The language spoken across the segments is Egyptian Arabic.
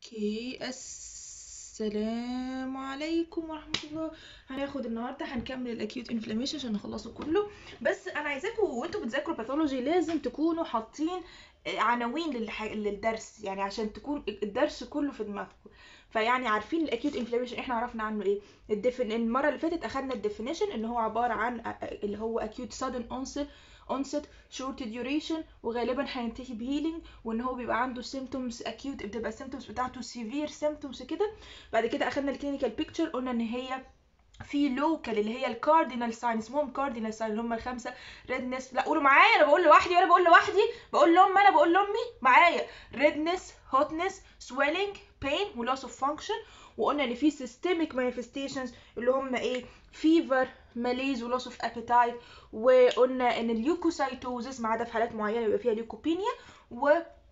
اوكي السلام عليكم ورحمة الله هناخد النهاردة هنكمل الاكيوت انفلاميشن عشان نخلصه كله بس انا عايزاكم وانتوا بتذاكروا باثولوجي لازم تكونوا حاطين عناوين للح... للدرس يعني عشان تكون الدرس كله في دماغكم فيعني عارفين الاكيوت انفلاميشن احنا عرفنا عنه ايه الديفن المره اللي فاتت اخدنا الديفينيشن اللي هو عباره عن اللي هو acute sudden onset onset short duration وغالبا هينتهي بهيلينج وان هو بيبقى عنده symptoms acute بتبقى symptoms بتاعته severe symptoms كده بعد كده اخدنا الكلينيكال بيكتشر قلنا ان هي في لوكال اللي هي الكاردينال ساين اسمهم كاردينال ساين اللي هم الخمسه ريدنس لا قولوا معايا انا بقول لوحدي وانا بقول لوحدي بقول لهم انا بقول لامي معايا ريدنس هوتنس swelling pain و loss of function وقلنا ان في systemic manifestations اللي هم ايه fever malaise و loss of appetite وقلنا ان اليوكوسايتوزس ما عدا في حالات معينه بيبقى فيها ليوكوبينيا و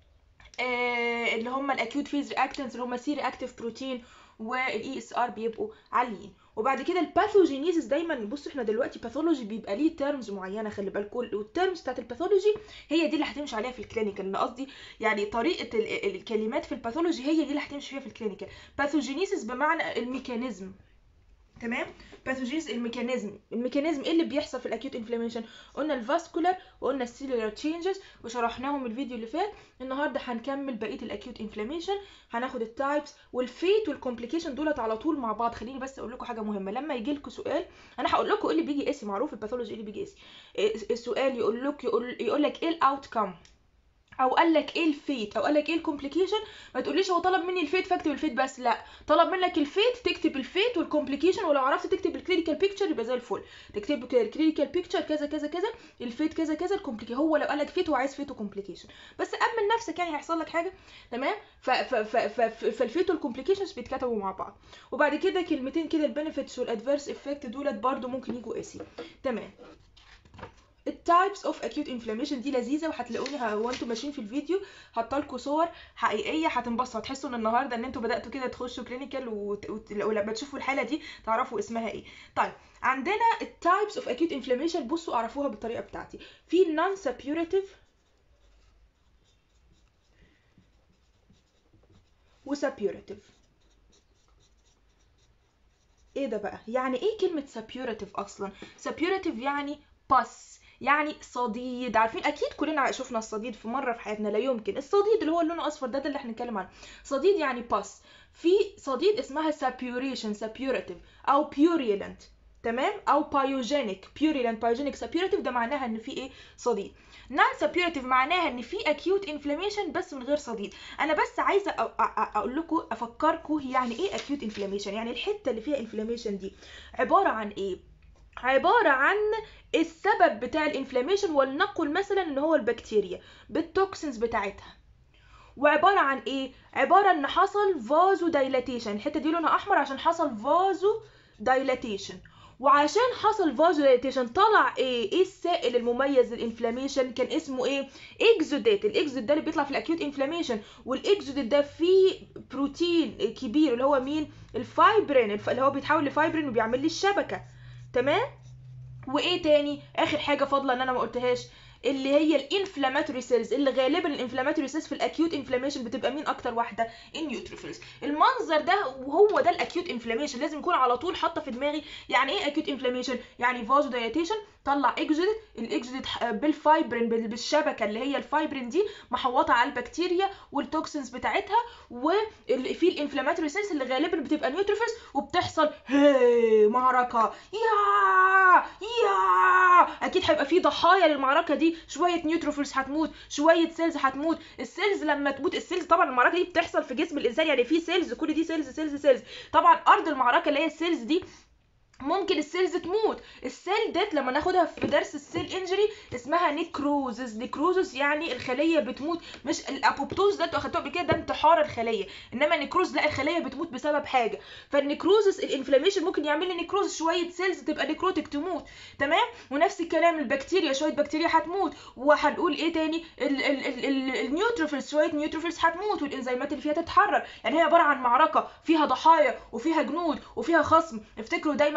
آه اللي هم الاكيوت فيز رياكتنس اللي هم سي رياكتيف بروتين والاي اس ار بيبقوا عاليين وبعد كده الباثوجينيسيس دايما بصوا احنا دلوقتي باثولوجي بيبقى ليه تيرمز معينه خلي بالكم والتيرمز بتاعت الباثولوجي هي دي اللي هتمشي عليها في الكلينيكال انا قصدي يعني طريقه الكلمات في الباثولوجي هي دي اللي هتمشي فيها في الكلينيكال باثوجينيسيس بمعنى الميكانيزم تمام باثوجينيس الميكانيزم الميكانيزم ايه اللي بيحصل في الاكيوت انفلاميشن قلنا الفاسكولار وقلنا السيلولار تشينجز وشرحناهم الفيديو اللي فات النهارده هنكمل بقيه الاكيوت انفلاميشن هناخد التايبس والفيت والكومبليكيشن دولت على طول مع بعض خليني بس اقول لكم حاجه مهمه لما يجي لكم سؤال انا هقول لكم ايه اللي بيجي اسي معروف الباثولوجي ايه اللي بيجي اسي السؤال يقول لك يقول, يقول لك ايه الاوتكم او قال لك ايه الفيت او قال لك ايه الكومبليكيشن ما تقوليش هو طلب مني الفيت فاكتب الفيت بس لا طلب منك الفيت تكتب الفيت والكومبليكيشن ولو عرفت تكتب الكلينيكال بيكتشر يبقى زي الفل تكتب الكلينيكال بيكتشر كذا كذا كذا الفيت كذا كذا الكومبليكيشن هو لو قال لك فيت هو عايز فيت وكومبليكيشن بس امن نفسك يعني هيحصل لك حاجه تمام فالفيت والكومبليكيشنز بيتكتبوا مع بعض وبعد كده كلمتين كده البنفيتس والادفيرس افكت دولت برده ممكن يجوا اسي تمام التايبس اوف اكيوت انفلاميشن دي لذيذه وهتلاقوني وانتم ماشيين في الفيديو حاطه صور حقيقيه هتنبسطوا هتحسوا ان النهارده ان انتوا بداتوا كده تخشوا كلينيكال ولما تشوفوا الحاله دي تعرفوا اسمها ايه طيب عندنا التايبس اوف اكيوت انفلاميشن بصوا اعرفوها بالطريقه بتاعتي في نون سابيوريتيف وسابيوريتيف ايه ده بقى يعني ايه كلمه سابيوريتيف اصلا سابيوريتيف يعني باس يعني صديد عارفين اكيد كلنا شفنا الصديد في مره في حياتنا لا يمكن الصديد اللي هو لونه اصفر ده, ده اللي احنا هنتكلم عنه صديد يعني باس في صديد اسمها سابيوريشن سابيوريتيف او بيوريلنت تمام او بايوجينيك بيوريلنت بايوجينيك سابيوريتيف ده معناها ان في ايه صديد نون سابيوريتيف معناها ان في اكيوت انفلاميشن بس من غير صديد انا بس عايزه اقول لكم افكركم يعني ايه اكيوت انفلاميشن يعني الحته اللي فيها انفلاميشن دي عباره عن ايه عبارة عن السبب بتاع الانفلاميشن ولنقل مثلا ان هو البكتيريا بالتوكسينز بتاعتها وعبارة عن ايه عبارة ان حصل فازو دايلاتيشن الحتة دي لونها احمر عشان حصل فازو دايلاتيشن وعشان حصل فازو دايلاتيشن طلع ايه ايه السائل المميز للانفلاميشن كان اسمه ايه اكزودات الاكزود ده اللي بيطلع في الاكيوت انفلاميشن والاكزودات ده فيه بروتين كبير اللي هو مين الفايبرين اللي هو بيتحول لفايبرين وبيعمل لي الشبكه تمام وايه تاني اخر حاجه فاضله ان انا ما قلتهاش اللي هي الانفلاماتوري سيلز اللي غالبا الانفلاماتوري سيلز في الاكيوت انفلاميشن بتبقى مين اكتر واحده النيوتروفيلز المنظر ده وهو ده الاكيوت انفلاميشن لازم يكون على طول حاطه في دماغي يعني ايه اكيوت انفلاميشن يعني فازو دايلاتيشن طلع اكزودت الاكزودت بالفايبرين بالشبكه اللي هي الفايبرين دي محوطه على البكتيريا والتوكسينز بتاعتها وفي الانفلاماتوري سيلز اللي غالبا بتبقى نيوتروفيلز وبتحصل هي معركه يا يا اكيد هيبقى في ضحايا للمعركه دي شويه نيوتروفيلز هتموت شويه سيلز هتموت السيلز لما تموت السيلز طبعا المعركه دي بتحصل في جسم الانسان يعني في سيلز كل دي سيلز سيلز سيلز طبعا ارض المعركه اللي هي السيلز دي ممكن السيلز تموت السيل ديت لما ناخدها في درس السيل انجري اسمها نيكروزز نيكروزز يعني الخليه بتموت مش الابوبتوز ده انتوا اخدتوه قبل كده ده انتحار الخليه انما نيكروز لا الخليه بتموت بسبب حاجه فالنيكروزز الانفلاميشن ممكن يعمل لي نيكروز شويه سيلز تبقى نيكروتيك تموت تمام ونفس الكلام البكتيريا شويه بكتيريا هتموت وهنقول ايه تاني النيوتروفيلز شويه نيوتروفيلز هتموت والانزيمات اللي فيها تتحرر يعني هي عباره عن معركه فيها ضحايا وفيها جنود وفيها خصم افتكروا دايما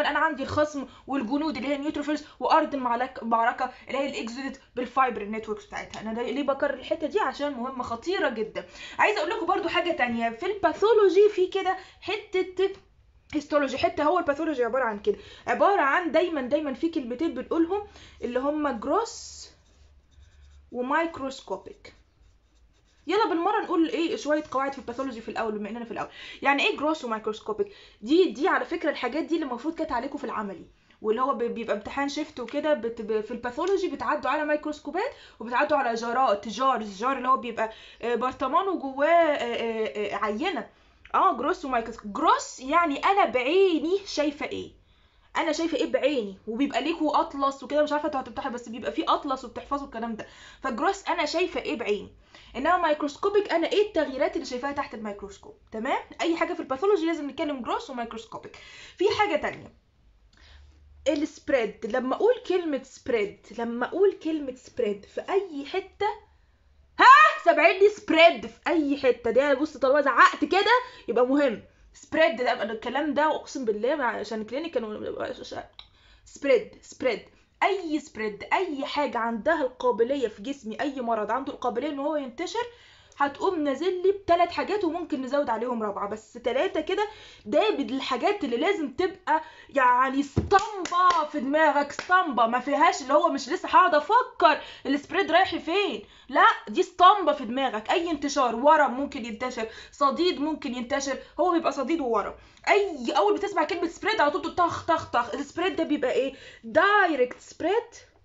انا عندي الخصم والجنود اللي هي النيوتروفيلز وارض المعلك- المعركه اللي هي الاكزودت بالفايبر نتوركس بتاعتها انا ليه بكرر الحته دي عشان مهمه خطيره جدا عايزه اقول لكم برضو حاجه تانية في الباثولوجي في كده حته هيستولوجي حتى هو الباثولوجي عباره عن كده عباره عن دايما دايما في كلمتين بنقولهم اللي هم جروس ومايكروسكوبيك يلا بالمره نقول ايه شويه قواعد في الباثولوجي في الاول بما اننا في الاول يعني ايه جروس ومايكروسكوبيك دي دي على فكره الحاجات دي اللي المفروض كانت عليكم في العملي واللي هو بي- بيبقى امتحان شيفت وكده بت- ب- في الباثولوجي بتعدوا على ميكروسكوبات وبتعدوا على جارات جارز جار اللي هو بيبقى آه، برطمان وجواه آه، آه، آه، عينه اه جروس ومايكروسكوب جروس يعني انا بعيني شايفه ايه انا شايفه ايه بعيني وبيبقى ليكوا اطلس وكده مش عارفه انتوا هتمتحنوا بس بيبقى فيه اطلس وبتحفظوا الكلام ده فجروس انا شايفه ايه بعيني انما مايكروسكوبيك انا ايه التغييرات اللي شايفاها تحت الميكروسكوب تمام اي حاجه في الباثولوجي لازم نتكلم جروس ومايكروسكوبيك في حاجه تانية السبريد لما اقول كلمه سبريد لما اقول كلمه سبريد في اي حته سامعيني سبريد في اي حته ده بص طالما زعقت كده يبقى مهم سبريد ده الكلام ده اقسم بالله مع- عشان الكلينيك كانوا سبريد سبريد اي سبريد اي حاجه عندها القابليه في جسمي اي مرض عنده القابليه ان هو ينتشر هتقوم نازل لي بثلاث حاجات وممكن نزود عليهم رابعه بس ثلاثه كده ده من الحاجات اللي لازم تبقى يعني اسطمبه في دماغك اسطمبه ما فيهاش اللي هو مش لسه هقعد افكر السبريد رايح فين لا دي اسطمبه في دماغك اي انتشار ورم ممكن ينتشر صديد ممكن ينتشر هو بيبقى صديد وورم اي اول بتسمع كلمه سبريد على طول تقول طخ طخ طخ السبريد ده بيبقى ايه دايركت سبريد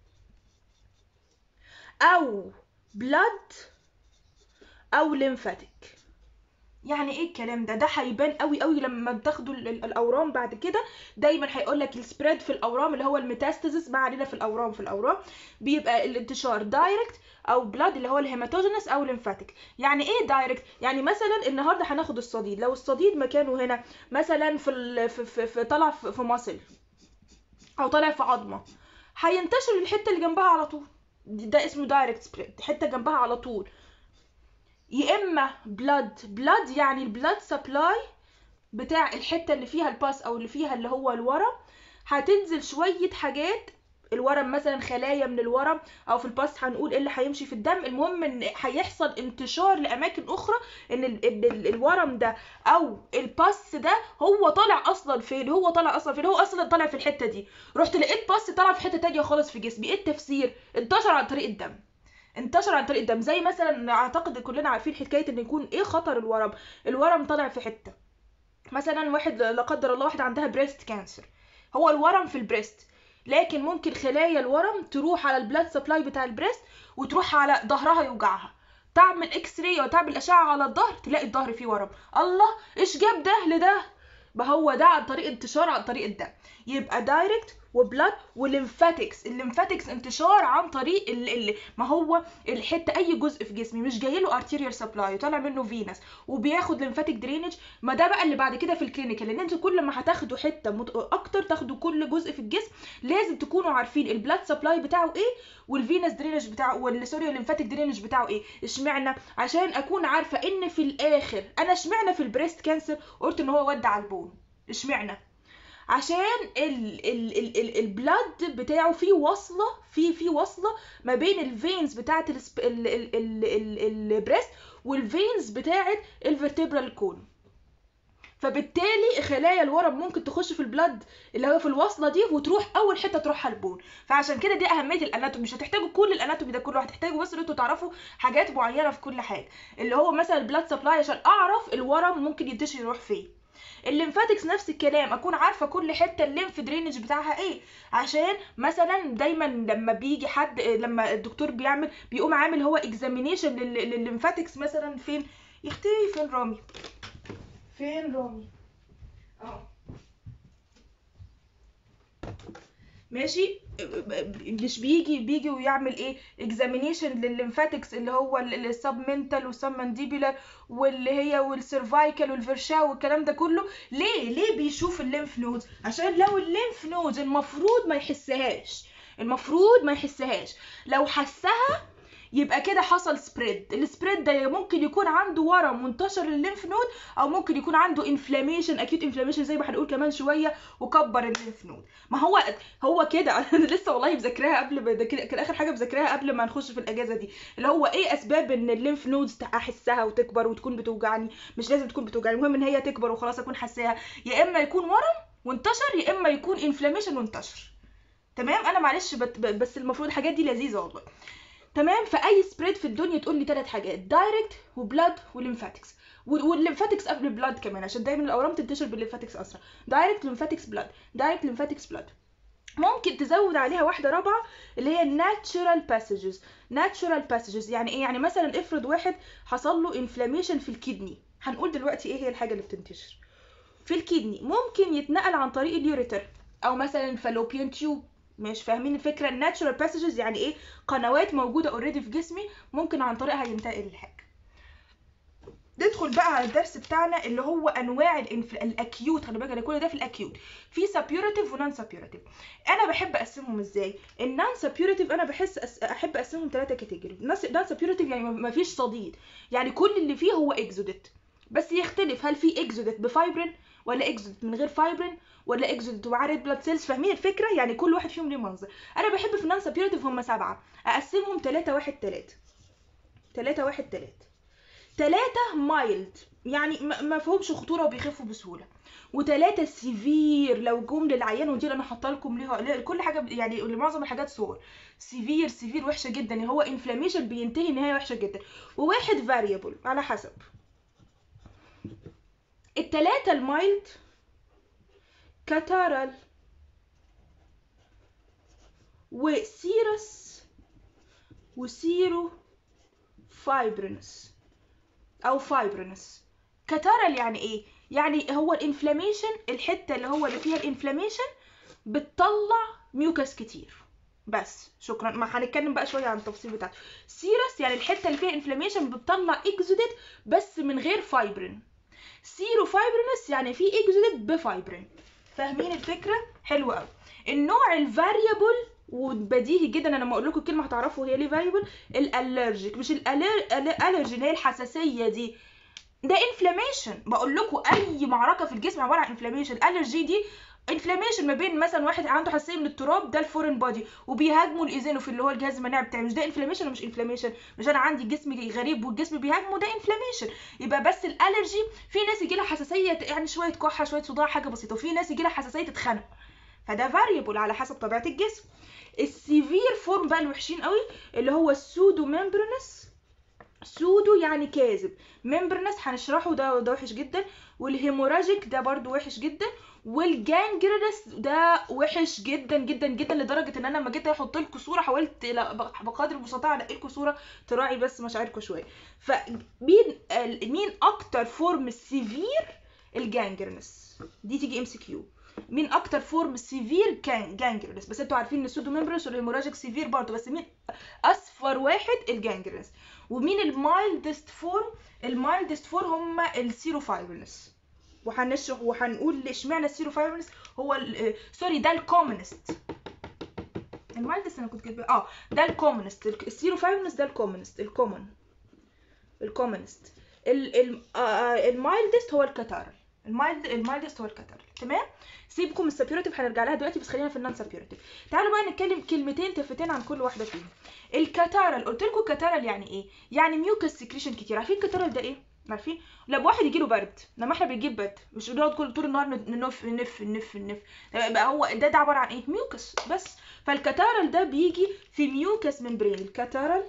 او بلاد او ليمفاتيك يعني ايه الكلام ده ده هيبان قوي قوي لما تاخدوا ال- ال- الاورام بعد كده دايما هيقول لك السبريد في الاورام اللي هو الميتاستاسيس ما علينا في الاورام في الاورام بيبقى الانتشار دايركت او بلاد اللي هو الهيماتوجينس او ليمفاتيك يعني ايه دايركت يعني مثلا النهارده هناخد الصديد لو الصديد مكانه هنا مثلا في ال... في, في, في طلع في, في مصل او طالع في عظمه هينتشر الحته اللي جنبها على طول ده اسمه دايركت سبريد حته جنبها على طول يا اما بلاد بلاد يعني البلاد سبلاي بتاع الحته اللي فيها الباس او اللي فيها اللي هو الورم هتنزل شويه حاجات الورم مثلا خلايا من الورم او في الباس هنقول ايه اللي هيمشي في الدم المهم ان هيحصل انتشار لاماكن اخرى ان ال ال ال الورم ده او الباس ده هو طالع اصلا فين هو طالع اصلا فين هو اصلا طالع في الحته دي رحت لقيت باس طالع في حته تانية خالص في جسمي ايه التفسير انتشر عن طريق الدم انتشر عن طريق الدم زي مثلا اعتقد كلنا عارفين حكايه ان يكون ايه خطر الورم الورم طالع في حته مثلا واحد لا قدر الله واحده عندها بريست كانسر هو الورم في البريست لكن ممكن خلايا الورم تروح على البلاد سبلاي بتاع البريست وتروح على ظهرها يوجعها تعمل اكس راي وتعمل اشعه على الظهر تلاقي الظهر فيه ورم الله ايش جاب ده لده ما هو ده عن طريق انتشار عن طريق الدم يبقى دايركت وبلاد وليمفاتكس الليمفاتكس انتشار عن طريق ال ال ما هو الحته اي جزء في جسمي مش جاي له ارتيريال سبلاي وطالع منه فينس وبياخد ليمفاتيك درينج ما ده بقى اللي بعد كده في الكلينيكال لان انتوا كل ما هتاخدوا حته مت... اكتر تاخدوا كل جزء في الجسم لازم تكونوا عارفين البلاد سبلاي بتاعه ايه والفينس درينج بتاعه وال سوري الليمفاتيك درينج بتاعه ايه اشمعنى عشان اكون عارفه ان في الاخر انا اشمعنى في البريست كانسر قلت ان هو ودع البون اشمعنى عشان ال ال ال ال البلاد بتاعه فيه وصله في في وصله ما بين الفينز بتاعه السب- ال ال ال ال البريست والفينز بتاعه الفرتبرال كون فبالتالي خلايا الورم ممكن تخش في البلد اللي هو في الوصله دي وتروح اول حته تروحها البون فعشان كده دي اهميه الاناتومي مش هتحتاجوا كل الاناتومي ده كله هتحتاجوا بس ان انتوا تعرفوا حاجات معينه في كل حاجه اللي هو مثلا البلاد سبلاي عشان اعرف الورم ممكن ينتشر يروح فين الليمفاتكس نفس الكلام اكون عارفه كل حته الليمف درينج بتاعها ايه عشان مثلا دايما لما بيجي حد لما الدكتور بيعمل بيقوم عامل هو اكزامينيشن للليمفاتكس مثلا فين يا اختي فين رامي فين رامي اهو ماشي مش بيجي بيجي ويعمل ايه اكزامينيشن للليمفاتكس اللي هو السبمنتال والسبمنديبولار واللي هي والسيرفايكال والفرشاو والكلام ده كله ليه ليه بيشوف الليمف نودز عشان لو الليمف نودز المفروض ما يحسهاش المفروض ما يحسهاش لو حسها يبقى كده حصل سبريد السبريد ده ممكن يكون عنده ورم منتشر للليمف نود او ممكن يكون عنده انفلاميشن اكيد انفلاميشن زي ما هنقول كمان شويه وكبر الليمف نود ما هو هو كده انا لسه والله مذاكراها قبل ما ده كده كان اخر حاجه مذاكراها قبل ما نخش في الاجازه دي اللي هو ايه اسباب ان الليمف نودز احسها وتكبر وتكون بتوجعني مش لازم تكون بتوجعني المهم ان هي تكبر وخلاص اكون حاساها يا اما يكون ورم وانتشر يا اما يكون انفلاميشن وانتشر تمام انا معلش بت... بس المفروض الحاجات دي لذيذه والله تمام فاي سبريد في الدنيا تقول لي ثلاث حاجات دايركت وبلاد وليمفاتكس والليمفاتكس قبل البلاد كمان عشان دايما الاورام تنتشر بالليمفاتكس اسرع دايركت ليمفاتكس بلاد دايركت ليمفاتكس بلاد ممكن تزود عليها واحده رابعه اللي هي ناتشورال باسجز ناتشورال باسجز يعني ايه يعني مثلا افرض واحد حصل له انفلاميشن في الكدني هنقول دلوقتي ايه هي الحاجه اللي بتنتشر في الكدني ممكن يتنقل عن طريق اليوريتر او مثلا فالوبيان تيوب مش فاهمين الفكره الناتشورال باسجز يعني ايه قنوات موجوده اوريدي في جسمي ممكن عن طريقها ينتقل الحاجه ندخل بقى على الدرس بتاعنا اللي هو انواع الانف... الاكيوت خلي بالك كل ده في الاكيوت في سابيوريتيف ونون سابيوريتيف انا بحب اقسمهم ازاي النون سابيوريتيف انا بحس أس... احب اقسمهم ثلاثه كاتيجوري نون سابيوريتيف يعني ما فيش صديد يعني كل اللي فيه هو اكزوديت بس يختلف هل في اكزوديت بفايبرين ولا اكزوديت من غير فايبرين ولا اكزوديت ومعاه ريد بلاد سيلز فاهمين الفكره يعني كل واحد فيهم ليه منظر انا بحب في النون سابيوريتيف هم سبعه اقسمهم 3 1 3 3 1 3 تلاتة مايلد يعني ما فيهمش خطوره وبيخفوا بسهوله وتلاتة سيفير لو جم للعيان ودي انا حاطه لكم ليها كل حاجه يعني لمعظم الحاجات صور سيفير سيفير وحشه جدا يعني هو انفلاميشن بينتهي نهايه وحشه جدا وواحد فاريبل على حسب التلاتة المايلد كاتارال وسيرس وسيرو فايبرنس او فايبرنس كاتارال يعني ايه يعني هو الانفلاميشن الحته اللي هو اللي فيها الانفلاميشن بتطلع ميوكس كتير بس شكرا ما هنتكلم بقى شويه عن التفصيل بتاعته سيرس يعني الحته اللي فيها انفلاميشن بتطلع اكزوديت بس من غير فايبرين سيرو فايبرينس يعني في اكزوديت بفايبرين فاهمين الفكره حلو قوي النوع الفاريبل وبديهي جدا انا لما اقول لكم الكلمه هتعرفوا هي ليه فاريبل الالرجيك مش الالرجي اللي هي الحساسيه دي ده انفلاميشن بقول لكم اي معركه في الجسم عباره عن انفلاميشن الالرجي دي انفلاميشن ما بين مثلا واحد عنده حساسيه من التراب ده الفورين بودي وبيهاجموا الايزينوف اللي هو الجهاز المناعي بتاعي مش ده انفلاميشن ومش انفلاميشن مش انا عندي جسمي غريب والجسم بيهاجمه ده انفلاميشن يبقى بس الالرجي في ناس يجي لها حساسيه يعني شويه كحه شويه صداع حاجه بسيطه وفي ناس يجي لها حساسيه تتخنق فده فاريبل على حسب طبيعه الجسم السيفير فورم بقى الوحشين قوي اللي هو السودو ممبرنس سودو يعني كاذب ممبرنس هنشرحه ده ده وحش جدا والهيموراجيك ده برضو وحش جدا والجانجرينس ده وحش جدا جدا جدا لدرجه ان انا لما جيت احط لكم صوره حاولت بقدر المستطاع انقي لكم صوره تراعي بس مشاعركم شويه فمين مين اكتر فورم سيفير الجانجرينس دي تيجي ام سي كيو مين اكتر فورم سيفير كان جانجرينس بس انتوا عارفين ان السودو ممبرنس والهيموراجيك سيفير برضه بس مين اصفر واحد الجانجرينس ومين المايلدست فورم المايلدست فورم هم السيروفايبرنس وهنشرح وهنقول اشمعنى السيروفايبرنس هو سوري ده الكومنست المايلدست انا كنت كاتبه اه ده الكومنست السيروفايبرنس ده الكومنست الكومن الكومنست المايلدست هو الكتارل المايلد المايلدست هو الكتارل تمام سيبكم السابيوريتيف هنرجع لها دلوقتي بس خلينا في النون سابيوريتيف تعالوا بقى نتكلم كلمتين تفتين عن كل واحده فيهم الكتارل قلت لكم الكتارل يعني ايه يعني ميوكس سكريشن كتير عارفين الكتارل ده ايه عارفين لما واحد يجي له برد لما احنا بنجيب برد مش بنقعد كل طول النهار ننف نف نف نف يبقى هو ده ده عباره عن ايه ميوكس بس فالكتارل ده بيجي في ميوكس ممبرين الكتارل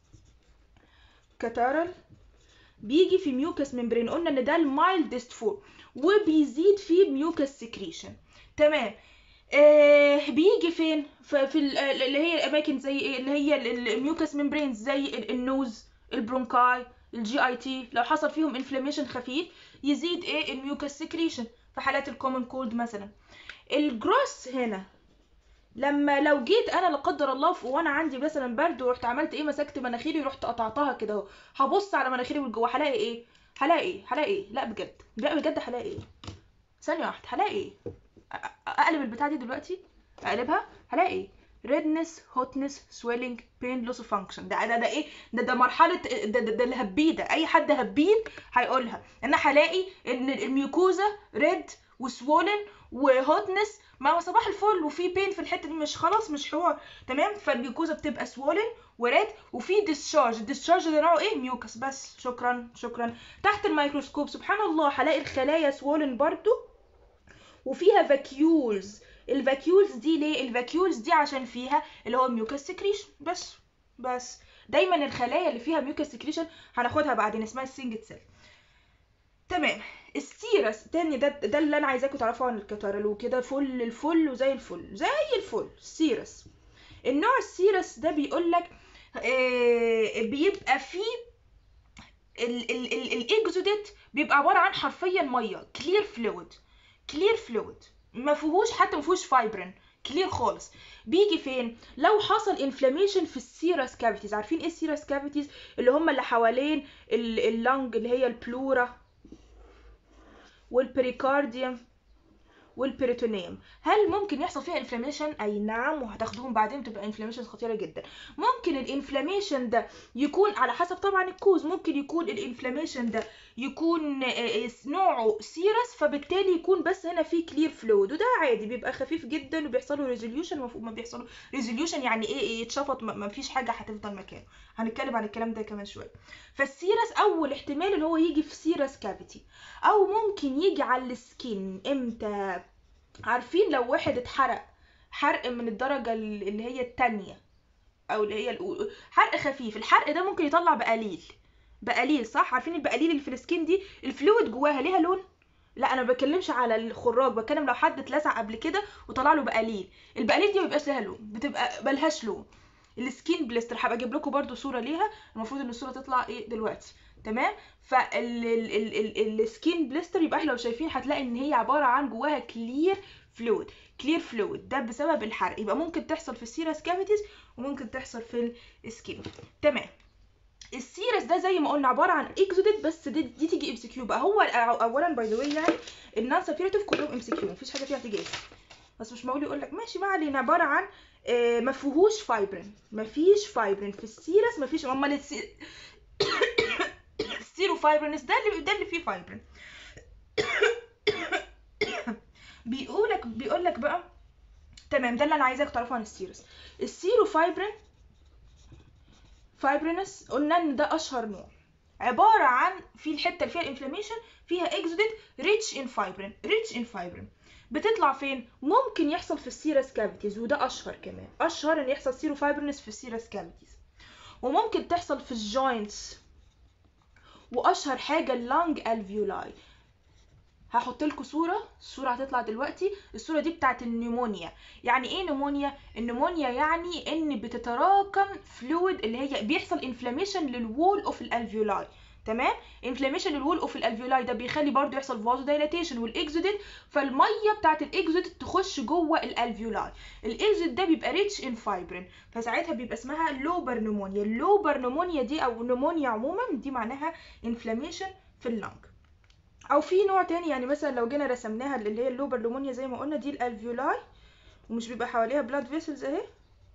كتارل بيجي في ميوكس ممبرين قلنا ان ده المايلدست فورم وبيزيد فيه ميوكس سكريشن تمام آه بيجي فين في, في اللي هي الاماكن زي ايه اللي هي الميوكس ممبرينز زي النوز البرونكاي الجي اي تي لو حصل فيهم انفلاميشن خفيف يزيد ايه الميوكس سكريشن في حالات الكومن كولد مثلا الجروس هنا لما لو جيت انا لا قدر الله وانا عندي مثلا برد ورحت عملت ايه مسكت مناخيري ورحت قطعتها كده اهو هبص على مناخيري من جوه هلاقي ايه هلاقي ايه هلاقي ايه لا بجد لا بجد هلاقي ايه ثانيه واحده هلاقي ايه اقلب البتاعه دي دلوقتي اقلبها هلاقي ايه redness hotness swelling pain loss of function ده ده ده ايه ده ده مرحله ده ده, ده الهبيده اي حد هبيد هيقولها انا هلاقي ان الميوكوزا ريد وسوولن وهوتنس ما هو صباح الفل وفي بين في الحته دي مش خلاص مش حوار تمام فالميوكوزا بتبقى سوولن وريد وفي ديسشارج الديسشارج ده نوعه ايه ميوكس بس شكرا شكرا تحت الميكروسكوب سبحان الله هلاقي الخلايا سوولن برضو وفيها فاكيولز الفاكيولز دي ليه الفاكيولز دي عشان فيها اللي هو الميوكس سكريشن بس بس دايما الخلايا اللي فيها ميوكس سكريشن هناخدها بعدين اسمها السنجت سيل تمام السيرس تاني ده ده اللي انا عايزاكم تعرفوا عن الكتارلو كده فل الفل وزي الفل زي الفل السيرس النوع السيرس ده بيقول لك آه بيبقى فيه الاكزوديت بيبقى عباره عن حرفيا ميه كلير فلويد كلير فلويد ما فيهوش حتى ما فيهوش فايبرين كلير خالص بيجي فين لو حصل انفلاميشن في السيرس كافيتيز عارفين ايه السيرس كافيتيز اللي هم اللي حوالين اللنج اللي هي البلورا والبريكارديوم والبريتونيوم هل ممكن يحصل فيها انفلاميشن اي نعم وهتاخدوهم بعدين تبقى انفلاميشن خطيره جدا ممكن الانفلاميشن ده يكون على حسب طبعا الكوز ممكن يكون الانفلاميشن ده يكون نوعه سيرس فبالتالي يكون بس هنا في كلير فلويد وده عادي بيبقى خفيف جدا وبيحصل له ريزوليوشن ما بيحصل ريزوليوشن يعني ايه يتشفط ما فيش حاجه هتفضل مكانه هنتكلم عن الكلام ده كمان شويه فالسيرس اول احتمال ان هو يجي في سيرس كافيتي او ممكن يجي على السكين امتى عارفين لو واحد اتحرق حرق من الدرجه اللي هي التانية او اللي هي الأولى حرق خفيف الحرق ده ممكن يطلع بقليل بقليل صح عارفين البقليل اللي في السكين دي الفلويد جواها ليها لون لا انا ما بتكلمش على الخراج بتكلم لو حد اتلسع قبل كده وطلع له بقليل البقليل دي ما بيبقاش لها لون بتبقى ملهاش لون السكين بليستر هبقى اجيب لكم برده صوره ليها المفروض ان الصوره تطلع ايه دلوقتي تمام فالسكين بليستر يبقى احنا لو شايفين هتلاقي ان هي عباره عن جواها كلير فلويد كلير فلويد ده بسبب الحرق يبقى ممكن تحصل في السيرس كافيتيز وممكن تحصل في السكين تمام السيرس ده زي ما قلنا عباره عن اكزوديت بس دي, دي تيجي ام سي كيو بقى هو اولا باي ذا واي يعني النون سابيريتيف كلهم ام سي كيو مفيش حاجه فيها تيجي اسم بس مش معقول يقول لك ماشي ما علينا عباره عن آه ما فيهوش فايبرين ما فيش فايبرين في السيرس ما فيش امال السي... السيرو فايبرينس ده اللي ده اللي فيه فايبرين بيقولك بيقول لك بقى تمام ده اللي انا عايزاك تعرفه عن السيرس السيرو فايبرين فايبرينس قلنا ان ده اشهر نوع عباره عن في الحته اللي فيها الانفلاميشن فيها اكزوديت ريتش ان فايبرين ريتش ان فايبرين بتطلع فين ممكن يحصل في السيرس كافيتيز وده اشهر كمان اشهر ان يحصل سيرو فايبرينس في السيرس كافيتيز وممكن تحصل في الجوينتس واشهر حاجه اللانج الفيولاي هحط لكم صوره الصوره هتطلع دلوقتي الصوره دي بتاعت النيمونيا يعني ايه نيمونيا النيمونيا يعني ان بتتراكم فلويد اللي هي بيحصل انفلاميشن للوول اوف الالفيولاي تمام انفلاميشن للوول اوف الالفيولاي ده بيخلي برضو يحصل فازو دايلاتيشن والاكزوديت فالميه بتاعت الاكزوديت تخش جوه الالفيولاي الاكزوديت ده بيبقى ريتش ان فايبرين فساعتها بيبقى اسمها لوبر نيمونيا اللوبر نيمونيا دي او نيمونيا عموما دي معناها انفلاميشن في اللنج او في نوع تاني يعني مثلا لو جينا رسمناها اللي هي اللوبر نيمونيا زي ما قلنا دي الالفيولاي ومش بيبقى حواليها بلاد فيسلز اهي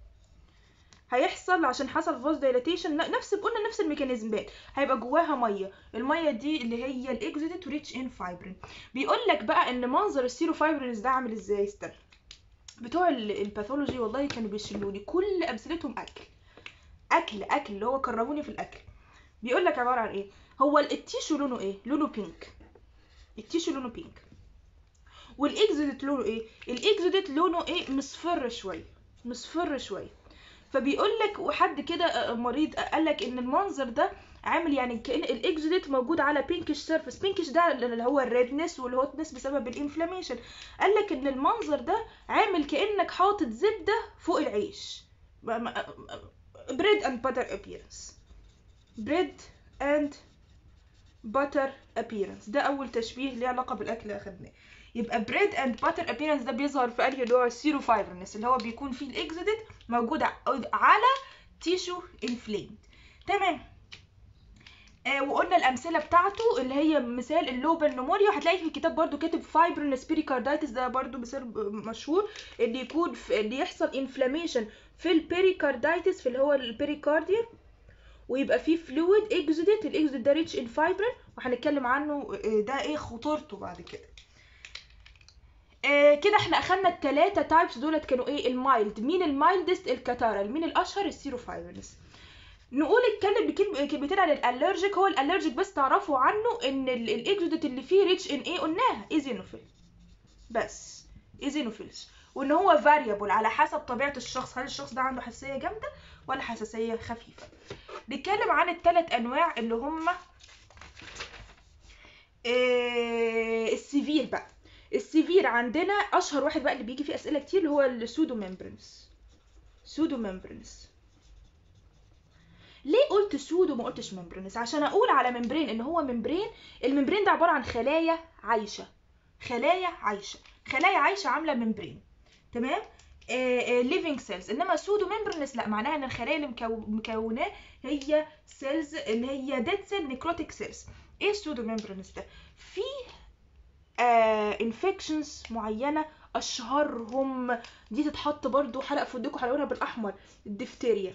هيحصل عشان حصل فاز دايلاتيشن نفس قلنا نفس الميكانيزمات هيبقى جواها ميه الميه دي اللي هي الاكزيتد ريتش ان فايبرين بيقول لك بقى ان منظر السيرو فايبرينز ده عامل ازاي استنى بتوع الباثولوجي والله كانوا بيشلوني كل امثلتهم اكل اكل اكل اللي هو كرهوني في الاكل بيقول لك عباره عن ايه هو التيشو لونه ايه لونه بينك التيشو لونه بينك والاكزيدت لونه ايه الاكزيدت لونه ايه مصفر شويه مصفر شويه فبيقول لك وحد كده مريض قال لك ان المنظر ده عامل يعني كان الاكزيدت موجود على بينكش سيرفيس بينكش ده اللي هو الريدنس والهوتنس بسبب الانفلاميشن قال لك ان المنظر ده عامل كانك حاطط زبده فوق العيش بريد اند باتر ابييرنس بريد اند باتر ابييرنس ده اول تشبيه ليه علاقه بالاكل اللي اخدناه يبقى بريد اند باتر ابييرنس ده بيظهر في انهي نوع السيرو فايبرنس اللي هو بيكون فيه الاكزيدت موجود على تيشو انفليمد تمام آه وقلنا الامثله بتاعته اللي هي مثال اللوبال نموريا وهتلاقي في الكتاب برضو كاتب فايبرين سبيريكاردايتس ده برضو مثال مشهور ان يكون في ان يحصل انفلاميشن في البيريكاردايتس في اللي هو البيريكارديوم ويبقى فيه فلويد اكزوديت الاكزوديت ده ريتش ان فايبرين وهنتكلم عنه آه، ده ايه خطورته بعد كده آه كده احنا اخدنا التلاتة تايبس دولت كانوا ايه المايلد مين المايلدست الكاتارال مين الاشهر السيروفايبرنس نقول اتكلم بكلم- كلمتين عن الالرجيك هو الالرجيك بس تعرفوا عنه ان ال- الاكزوديت اللي فيه ريتش ان ايه قلناها ايزينوفيل بس ايزينوفيلز وان هو فاريبل على حسب طبيعه الشخص هل الشخص ده عنده حساسيه جامده ولا حساسيه خفيفه نتكلم عن الثلاث انواع اللي هم إيه السيفير بقى السيفير عندنا اشهر واحد بقى اللي بيجي فيه اسئله كتير اللي هو السودو ممبرنس سودو ممبرنس ليه قلت سودو ما قلتش ممبرنس عشان اقول على ممبرين ان هو ممبرين الممبرين ده عباره عن خلايا عايشه خلايا عايشه خلايا عايشه عامله ممبرين تمام ليفينج سيلز انما سودو ممبرنس لا معناها ان الخلايا اللي مكو- مكوناه هي سيلز اللي هي ديد سيل نيكروتيك سيلز ايه السودو ممبرنس ده في انفكشنز معينه اشهرهم دي تتحط برضو حلقه في ودكم هلونها بالاحمر الدفتيريا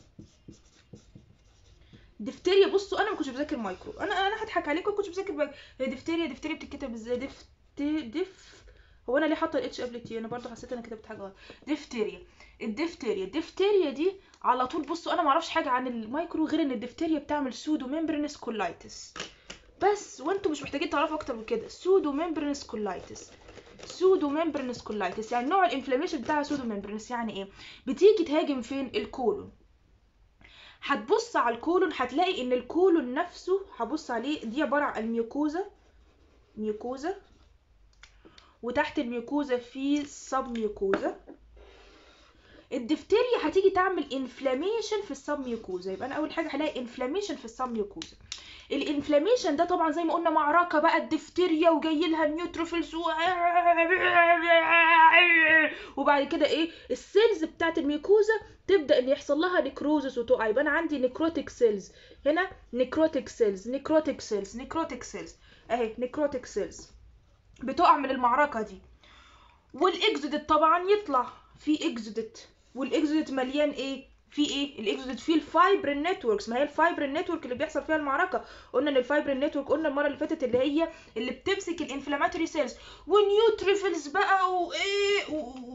دفتيريا بصوا انا ما كنتش بذاكر مايكرو انا انا هضحك عليكم ما كنتش بذاكر باك. هي دفتيريا دفتيريا بتتكتب ازاي دفت دف هو انا ليه حاطه الاتش قبل تي انا برضو حسيت انا كتبت حاجه غلط دفتيريا الدفتيريا الدفتيريا دي على طول بصوا انا ما اعرفش حاجه عن المايكرو غير ان الدفتيريا بتعمل سودو ممبرنس كولايتس بس وانتم مش محتاجين تعرفوا اكتر من كده سودو ممبرنس كولايتس سودو ممبرنس كولايتس يعني نوع الانفلاميشن بتاع سودو ممبرنس يعني ايه بتيجي تهاجم فين الكولون هتبص على الكولون هتلاقي ان الكولون نفسه هبص عليه دي عباره عن الميوكوزا ميوكوزا وتحت الميوكوزا في سب ميوكوزا الدفتيريا هتيجي تعمل انفلاميشن في السب ميوكوزا يبقى انا اول حاجه هلاقي انفلاميشن في السب ميوكوزا الانفلاميشن ده طبعا زي ما قلنا معركه بقى الدفتيريا وجاي لها النيوتروفيلز و... وبعد كده ايه السيلز بتاعت الميوكوزا تبدا ان يحصل لها نيكروزس وتقع يبقى انا عندي نيكروتيك سيلز هنا نيكروتيك سيلز نيكروتيك سيلز نيكروتيك سيلز اهي نيكروتيك سيلز بتقع من المعركه دي والاكزودت طبعا يطلع في اكزودت والاكزودت مليان ايه في ايه الاكزودت فيه الفايبرين نتوركس ما هي الفايبرين نتورك اللي بيحصل فيها المعركه قلنا ان الفايبرين نتورك قلنا المره اللي فاتت اللي هي اللي بتمسك الانفلاماتوري سيلز ونيوتروفيلز بقى وايه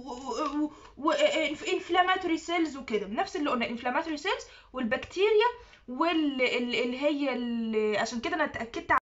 وانفلاماتوري سيلز وكده نفس اللي قلنا انفلاماتوري سيلز والبكتيريا واللي هي ال- عشان كده انا اتاكدت